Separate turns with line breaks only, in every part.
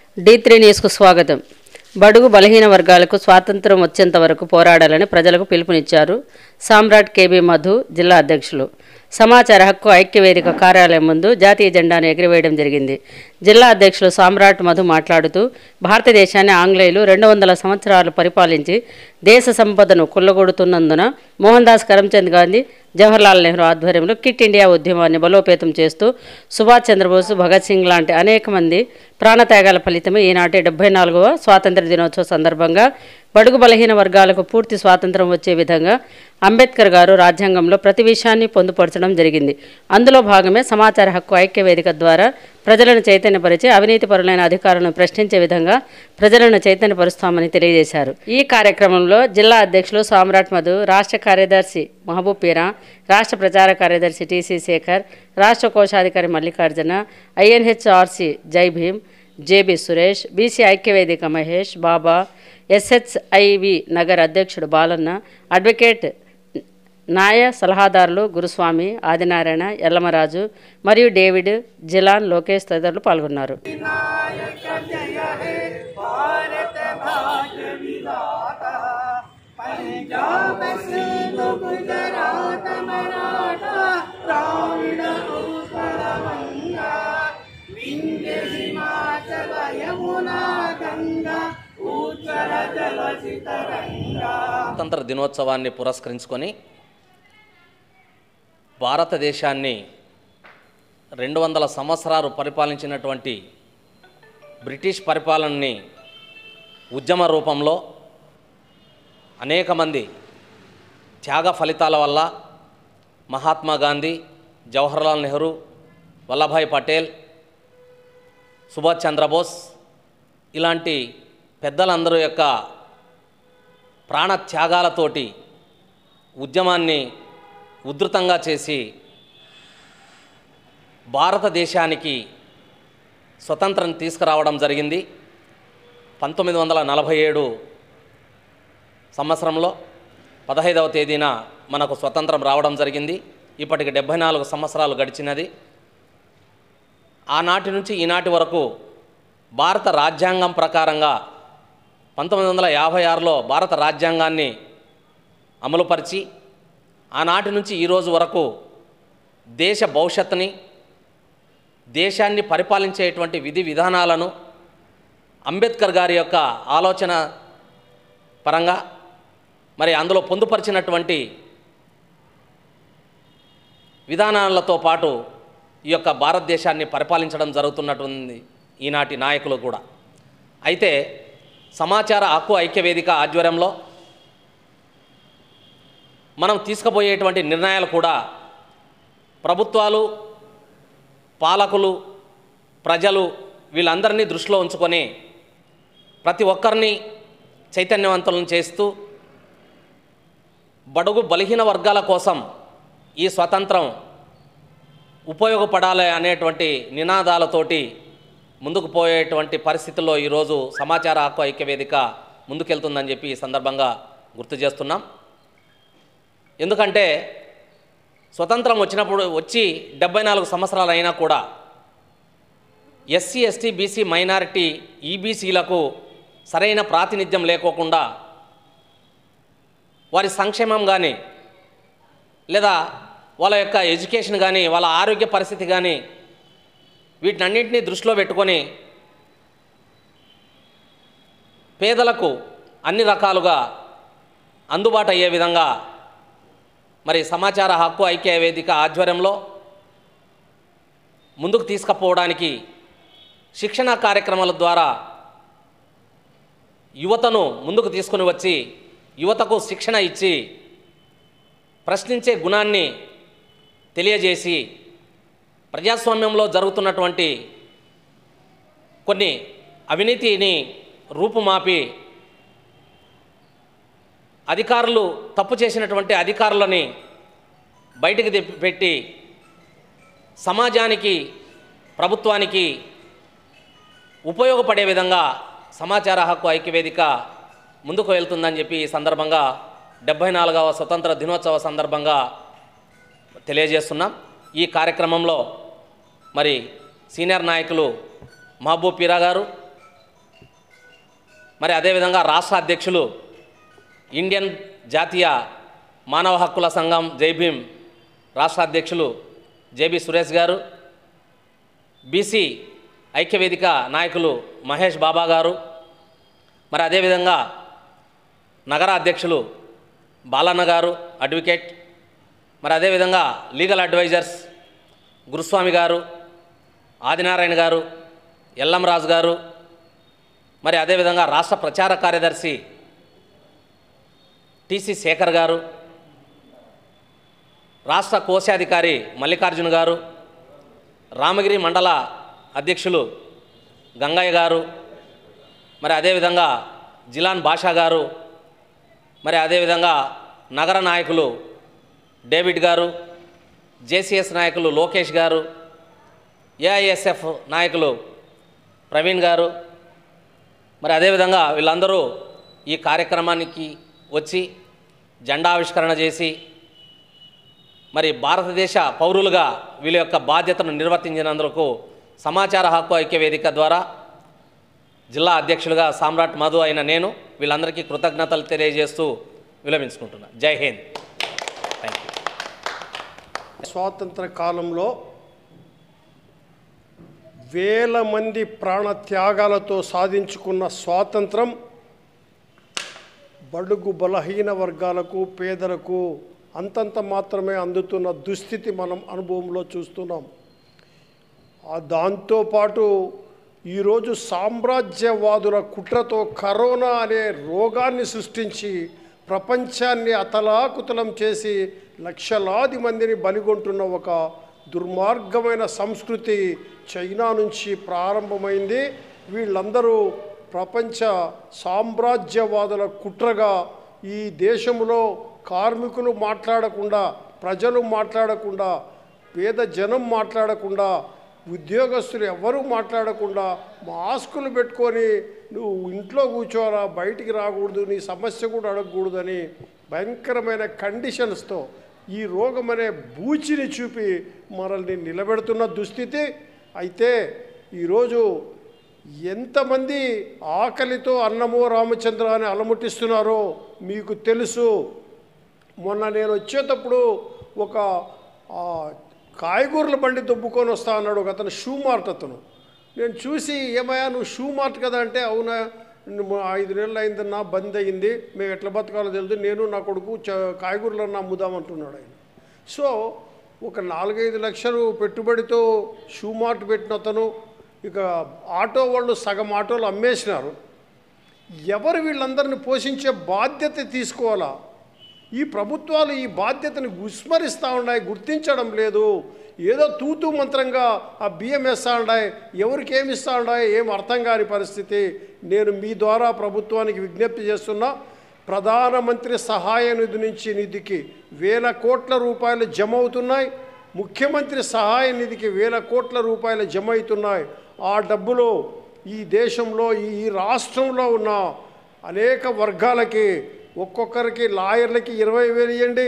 D three న్యూస్కు స్వాగతం బడుగు బలహీన వర్గాలకు స్వాతంత్రం వచ్చేంత వరకు పోరాడాలని ప్రజలకు పిలుపునిచ్చారు సామ్రాట్ కేబీ మధు జిల్లా అధ్యక్షులు సమాచార హక్కు ఐక్యవేదిక కార్యాలయం ముందు జాతీయ జెండాను ఎగిరివేయడం జరిగింది జిల్లా అధ్యక్షులు సామ్రాట్ మధు మాట్లాడుతూ భారతదేశాన్ని ఆంగ్లేయులు రెండు వందల సంవత్సరాలు పరిపాలించి దేశ సంపదను కుల్లగొడుతున్నందున మోహన్ దాస్ కరమ్చంద్ గాంధీ జవహర్లాల్ నెహ్రూ ఆధ్వర్యంలో కిట్ ఇండియా ఉద్యమాన్ని బలోపేతం చేస్తూ సుభాష్ చంద్రబోస్ భగత్ సింగ్ లాంటి అనేక మంది ప్రాణత్యాగాల ఫలితమే ఈనాటి డెబ్బై నాలుగవ స్వాతంత్ర దినోత్సవ సందర్భంగా బడుగు బలహీన వర్గాలకు పూర్తి స్వాతంత్రం వచ్చే విధంగా అంబేద్కర్ గారు రాజ్యాంగంలో ప్రతి విషయాన్ని పొందుపరచడం జరిగింది అందులో భాగమే సమాచార హక్కు ఐక్య వేదిక ద్వారా ప్రజలను చైతన్యపరిచి అవినీతి పరులైన అధికారులను ప్రశ్నించే విధంగా ప్రజలను చైతన్యపరుస్తామని తెలియజేశారు ఈ కార్యక్రమంలో జిల్లా అధ్యక్షులు సామ్రాట్ మధు రాష్ట్ర కార్యదర్శి మహబూబ్ పీరా రాష్ట్ర ప్రచార కార్యదర్శి టీసీ శేఖర్ రాష్ట్ర కోశాధికారి మల్లికార్జున ఐఎన్హెచ్ఆర్సి జై భీమ్ జేబి సురేష్ బీసీ ఐక్యవేదిక మహేష్ బాబా ఎస్హెచ్ఐవి నగర్ అధ్యక్షుడు బాలన్న అడ్వకేట్ న్యాయ సలహాదారులు గురుస్వామి ఆదినారాయణ ఎల్లమరాజు మరియు డేవిడ్ జిలాన్ లోకేష్ తదితరులు పాల్గొన్నారు
पंजाब सिंध गुजरात मराठा द्राविड उत्कल गंगा विंध्य हिमाचल यमुना गंगा उज्जल जलसित रंगा
స్వాతంత్ర దినోత్సవాన్ని పురస్కరించుకొని భారతదేశాన్ని రెండు వందల సంవత్సరాలు పరిపాలించినటువంటి బ్రిటిష్ పరిపాలనని ఉద్యమ రూపంలో అనేక మంది త్యాగ ఫలితాల వల్ల మహాత్మా గాంధీ జవహర్లాల్ నెహ్రూ వల్లభాయ్ పటేల్ సుభాష్ చంద్రబోస్ ఇలాంటి పెద్దలందరూ యొక్క ప్రాణ త్యాగాలతోటి ఉద్యమాన్ని ఉధృతంగా చేసి భారతదేశానికి స్వతంత్రం తీసుకురావడం జరిగింది పంతొమ్మిది వందల నలభై ఏడు సంవత్సరంలో పదహైదవ తేదీన మనకు స్వతంత్రం రావడం జరిగింది ఇప్పటికి డెబ్భై నాలుగు సంవత్సరాలు గడిచినది ఆనాటి నుంచి ఈనాటి వరకు భారత రాజ్యాంగం ప్రకారంగా పంతొమ్మిది వందల యాభై ఆరులో భారత రాజ్యాంగాన్ని అమలుపరిచి ఆనాటి నుంచి ఈరోజు వరకు దేశ భవిష్యత్తుని దేశాన్ని పరిపాలించేటువంటి విధి విధానాలను అంబేద్కర్ గారి యొక్క ఆలోచన పరంగా మరి అందులో పొందుపరిచినటువంటి విధానాలతో పాటు ఈ యొక్క భారతదేశాన్ని పరిపాలించడం జరుగుతున్నటువంటి ఈనాటి నాయకులు కూడా అయితే సమాచార హక్కు ఐక్యవేదిక ఆధ్వర్యంలో మనం తీసుకుపోయేటువంటి నిర్ణయాలు కూడా ప్రభుత్వాలు పాలకులు ప్రజలు వీళ్ళందరినీ దృష్టిలో ఉంచుకొని ప్రతి ఒక్కరిని చైతన్యవంతులను చేస్తూ బడుగు బలహీన వర్గాల కోసం ఈ స్వతంత్రం ఉపయోగపడాలి అనేటువంటి నినాదాలతోటి ముందుకు పోయేటువంటి పరిస్థితుల్లో ఈరోజు సమాచార హక్కు ఐక్యవేదిక ముందుకెళ్తుందని చెప్పి ఈ సందర్భంగా గుర్తు చేస్తున్నాం ఎందుకంటే స్వతంత్రం వచ్చినప్పుడు వచ్చి డెబ్బై నాలుగు సంవత్సరాలు అయినా కూడా ఎస్సీ ఎస్టీ బీసీ మైనారిటీ ఈబీసీలకు సరైన ప్రాతినిధ్యం లేకోకుండా వారి సంక్షేమం కానీ లేదా వాళ్ళ యొక్క ఎడ్యుకేషన్ కానీ వాళ్ళ ఆరోగ్య పరిస్థితి కానీ వీటినన్నింటినీ దృష్టిలో పెట్టుకొని పేదలకు అన్ని రకాలుగా అందుబాటు అయ్యే విధంగా మరి సమాచార హక్కు ఐక్య వేదిక ఆధ్వర్యంలో ముందుకు తీసుకుపోవడానికి శిక్షణ కార్యక్రమాల ద్వారా యువతను ముందుకు తీసుకుని వచ్చి యువతకు శిక్షణ ఇచ్చి ప్రశ్నించే గుణాన్ని తెలియజేసి ప్రజాస్వామ్యంలో జరుగుతున్నటువంటి కొన్ని అవినీతిని రూపుమాపి అధికారులు తప్పు చేసినటువంటి అధికారులని బయటికి తెప్పి పెట్టి సమాజానికి ప్రభుత్వానికి ఉపయోగపడే విధంగా సమాచార హక్కు ఐక్యవేదిక ముందుకు వెళ్తుందని చెప్పి ఈ సందర్భంగా డెబ్భై నాలుగవ స్వతంత్ర దినోత్సవ సందర్భంగా తెలియజేస్తున్నాం ఈ కార్యక్రమంలో మరి సీనియర్ నాయకులు మహబూబ్ పీరా గారు మరి అదేవిధంగా రాష్ట్ర అధ్యక్షులు ఇండియన్ జాతీయ మానవ హక్కుల సంఘం జైభీం రాష్ట్ర అధ్యక్షులు జేబి సురేష్ గారు బీసీ ఐక్యవేదిక నాయకులు మహేష్ బాబా గారు మరి అదేవిధంగా నగర అధ్యక్షులు బాలన్న గారు అడ్వకేట్ మరి అదేవిధంగా లీగల్ అడ్వైజర్స్ గురుస్వామి గారు ఆదినారాయణ గారు ఎల్లం రాజు గారు మరి అదేవిధంగా రాష్ట్ర ప్రచార కార్యదర్శి టిసి శేఖర్ గారు రాష్ట్ర కోశాధికారి మల్లికార్జున గారు రామగిరి మండల అధ్యక్షులు గంగయ్య గారు మరి అదేవిధంగా జిలాన్ బాషా గారు మరి అదేవిధంగా నగర నాయకులు డేవిడ్ గారు జేసీఎస్ నాయకులు లోకేష్ గారు ఏఐఎస్ఎఫ్ నాయకులు ప్రవీణ్ గారు మరి అదేవిధంగా వీళ్ళందరూ ఈ కార్యక్రమానికి వచ్చి జెండా ఆవిష్కరణ చేసి మరి భారతదేశ పౌరులుగా వీళ్ళ యొక్క బాధ్యతను నిర్వర్తించినందుకు సమాచార హక్కు ఐక్య వేదిక ద్వారా జిల్లా అధ్యక్షులుగా సామ్రాట్ మధు అయిన నేను వీళ్ళందరికీ కృతజ్ఞతలు తెలియజేస్తూ విలమించుకుంటున్నా జై హింద్ థ్యాంక్ యూ
స్వాతంత్ర కాలంలో వేల మంది ప్రాణ త్యాగాలతో సాధించుకున్న స్వాతంత్రం బడుగు బలహీన వర్గాలకు పేదలకు అంతంత మాత్రమే అందుతున్న దుస్థితి మనం అనుభవంలో చూస్తున్నాం ఆ దాంతోపాటు ఈరోజు సామ్రాజ్యవాదుల కుట్రతో కరోనా అనే రోగాన్ని సృష్టించి ప్రపంచాన్ని అతలాకుతలం చేసి లక్షలాది మందిని బలిగొంటున్న ఒక దుర్మార్గమైన సంస్కృతి చైనా నుంచి ప్రారంభమైంది వీళ్ళందరూ ప్రపంచ సామ్రాజ్యవాదుల కుట్రగా ఈ దేశంలో కార్మికులు మాట్లాడకుండా ప్రజలు మాట్లాడకుండా పేద జనం మాట్లాడకుండా ఉద్యోగస్తులు ఎవ్వరూ మాట్లాడకుండా మాస్కులు పెట్టుకొని నువ్వు ఇంట్లో కూర్చోరా బయటికి రాకూడదు నీ సమస్య కూడా అడగకూడదని భయంకరమైన కండిషన్స్తో ఈ రోగం అనే బూచిని చూపి మనల్ని నిలబెడుతున్న దుస్థితి అయితే ఈరోజు ఎంతమంది ఆకలితో అన్నమో రామచంద్ర అని అలముటిస్తున్నారో మీకు తెలుసు మొన్న నేను వచ్చేటప్పుడు ఒక ఆ, కాయగూరల బండి దొబ్బుకొని వస్తా అన్నాడు ఒక అతను షూ మార్ట్ అతను నేను చూసి ఏమయ్యా నువ్వు షూ మార్ట్ కదా అంటే అవునా నువ్వు ఐదు నెలలు అయిందన్నా బంద్ అయింది మేము ఎట్లా బతకాలో తెలియదు నేను నా కొడుకు చ కాయగూరలన్నా అమ్ముదామంటున్నాడు ఆయన సో ఒక నాలుగైదు లక్షలు పెట్టుబడితో షూ మార్ట్ పెట్టిన అతను ఇక ఆటో వాళ్ళు సగం ఆటోలు అమ్మేసినారు ఎవరు వీళ్ళందరిని పోషించే బాధ్యత తీసుకోవాలా ఈ ప్రభుత్వాలు ఈ బాధ్యతను విస్మరిస్తూ ఉన్నాయి గుర్తించడం లేదు ఏదో తూతూ మంత్రంగా ఆ బియ్యం వేస్తూ ఉన్నాయి ఎవరికి ఏమి ఇస్తూ ఉన్నాయి ఏం అర్థం కాని పరిస్థితి నేను మీ ద్వారా ప్రభుత్వానికి విజ్ఞప్తి చేస్తున్నా ప్రధానమంత్రి సహాయ నిధి నుంచి నిధికి వేల కోట్ల రూపాయలు జమ అవుతున్నాయి ముఖ్యమంత్రి సహాయ నిధికి వేల కోట్ల రూపాయలు జమ అవుతున్నాయి ఆ డబ్బులు ఈ దేశంలో ఈ రాష్ట్రంలో ఉన్న అనేక వర్గాలకి ఒక్కొక్కరికి లాయర్లకి ఇరవై వేలు ఇవ్వండి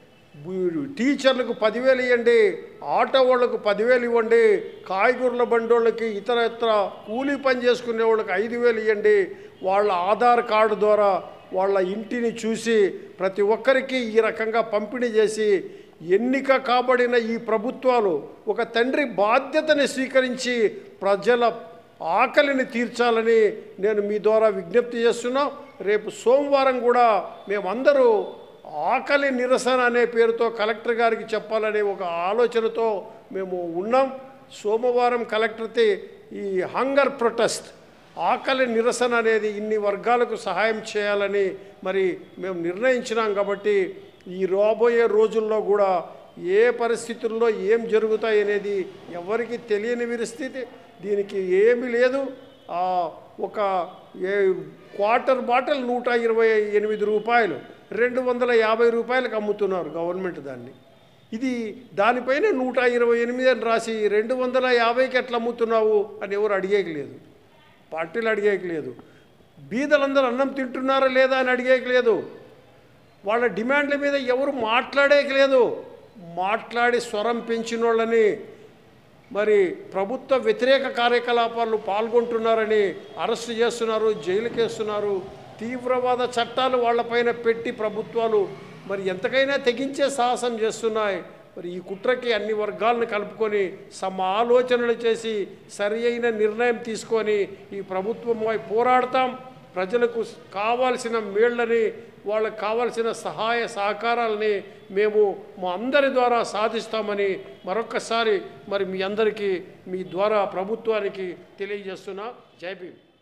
బు- టీచర్లకు పదివేలు ఇవ్వండి ఆటో వాళ్ళకు పదివేలు ఇవ్వండి కాయగూరల బండోళ్ళకి ఇతర ఇతర కూలీ పని చేసుకునే వాళ్ళకి ఐదు వేలు ఇవ్వండి వాళ్ళ ఆధార్ కార్డు ద్వారా వాళ్ళ ఇంటిని చూసి ప్రతి ఒక్కరికి ఈ రకంగా పంపిణీ చేసి ఎన్నిక కాబడిన ఈ ప్రభుత్వాలు ఒక తండ్రి బాధ్యతని స్వీకరించి ప్రజల ఆకలిని తీర్చాలని నేను మీ ద్వారా విజ్ఞప్తి చేస్తున్నా రేపు సోమవారం కూడా మేమందరూ ఆకలి నిరసన అనే పేరుతో కలెక్టర్ గారికి చెప్పాలనే ఒక ఆలోచనతో మేము ఉన్నాం సోమవారం కలెక్టర్కి ఈ హంగర్ ప్రొటెస్ట్ ఆకలి నిరసన అనేది ఇన్ని వర్గాలకు సహాయం చేయాలని మరి మేము నిర్ణయించినాం కాబట్టి ఈ రాబోయే రోజుల్లో కూడా ఏ పరిస్థితుల్లో ఏం జరుగుతాయి అనేది ఎవరికి తెలియని పరిస్థితి దీనికి ఏమీ లేదు ఆ, ఒక ఏ క్వార్టర్ బాటిల్ నూట ఇరవై ఎనిమిది రూపాయలు రెండు వందల యాభై రూపాయలకు అమ్ముతున్నారు గవర్నమెంట్ దాన్ని ఇది దానిపైన నూట ఇరవై ఎనిమిది అని రాసి రెండు వందల యాభైకి ఎట్లా అమ్ముతున్నావు అని ఎవరు అడిగేకి లేదు పార్టీలు అడిగేకి లేదు బీదలందరూ అన్నం తింటున్నారా లేదా అని అడిగేకి లేదు వాళ్ళ డిమాండ్ల మీద ఎవరు మాట్లాడేకి లేదు మాట్లాడి స్వరం పెంచిన వాళ్ళని మరి ప్రభుత్వ వ్యతిరేక కార్యకలాపాలు పాల్గొంటున్నారని అరెస్ట్ చేస్తున్నారు జైలుకి వేస్తున్నారు తీవ్రవాద చట్టాలు వాళ్ళపైన పెట్టి ప్రభుత్వాలు మరి ఎంతకైనా తెగించే సాహసం చేస్తున్నాయి మరి ఈ కుట్రకి అన్ని వర్గాలను కలుపుకొని సమ ఆలోచనలు చేసి సరి అయిన నిర్ణయం తీసుకొని ఈ ప్రభుత్వంపై పోరాడతాం ప్రజలకు కావాల్సిన మేళ్ళని వాళ్ళకు కావాల్సిన సహాయ సహకారాలని మేము మా అందరి ద్వారా సాధిస్తామని మరొక్కసారి మరి మీ అందరికీ మీ ద్వారా ప్రభుత్వానికి తెలియజేస్తున్నా జై భీమ్